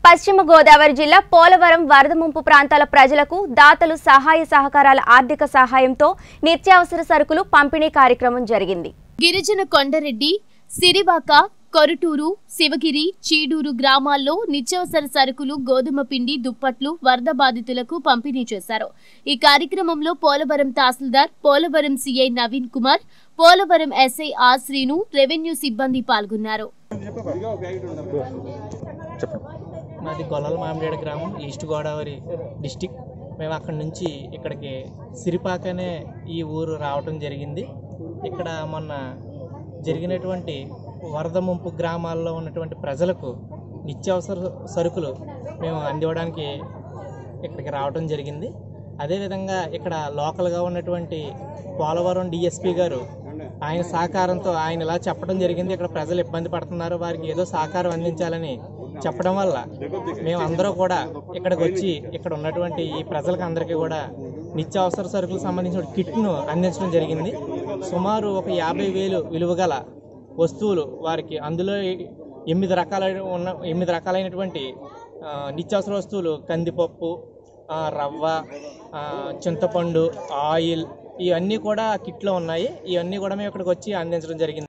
పశ్చిమ గోదావరి జిల్లా పోలవరం వరద ముంపు ప్రాంతాల ప్రజలకు దాతలు సహాయ సహకారాల ఆర్థిక సహాయంతో నిత్యావసర సరుకులు పంపిణీ కార్యక్రమం జరిగింది గిరిజన కొండరెడ్డి సిరివాక కొరుటూరు శివగిరి చీడూరు గ్రామాల్లో నిత్యావసర సరుకులు గోధుమ పిండి దుప్పట్లు వరద బాధితులకు పంపిణీ చేశారు ఈ కార్యక్రమంలో Polavaram tahsildar Polavaram CI Naveen Kumar Polavaram SI R Srinu revenue సిబ్బంది పాల్గొన్నారు మాది గొల్లల మామిడాడ గ్రామం ఈస్ట్ గోదావరి డిస్టిక్ మేము అక్కడి నుంచి ఇక్కడికి సిరిపాక అనే ఈ ఊరు రావటం జరిగింది ఇక్కడ మొన్న జరిగినటువంటి వరద ముంపు గ్రామాల్లో ఉన్నటువంటి ప్రజలకు నిత్యావసర సరుకులు మేము అందివ్వడానికి ఇక్కడికి రావటం జరిగింది అదేవిధంగా ఇక్కడ లోకల్గా ఉన్నటువంటి పోలవరం డిఎస్పి గారు ఆయన సహకారంతో ఆయన ఇలా చెప్పడం జరిగింది ఇక్కడ ప్రజలు ఇబ్బంది పడుతున్నారు వారికి ఏదో సహకారం అందించాలని చెప్పడం వల్ల మేము అందరూ కూడా ఇక్కడికి వచ్చి ఇక్కడ ఉన్నటువంటి ఈ ప్రజలకు అందరికీ కూడా నిత్యావసర సరుకులకు సంబంధించిన కిట్ను అందించడం జరిగింది సుమారు ఒక యాభై వేలు విలువ గల వస్తువులు వారికి అందులో ఎనిమిది రకాల ఉన్న ఎనిమిది రకాలైనటువంటి ఆ, నిత్యావసర వస్తువులు కందిపప్పు ఆ, రవ్వ ఆ, చింతపండు ఆయిల్ ఇవన్నీ కూడా కిట్లో ఉన్నాయి ఇవన్నీ కూడా మేము ఇక్కడికి వచ్చి అందించడం జరిగింది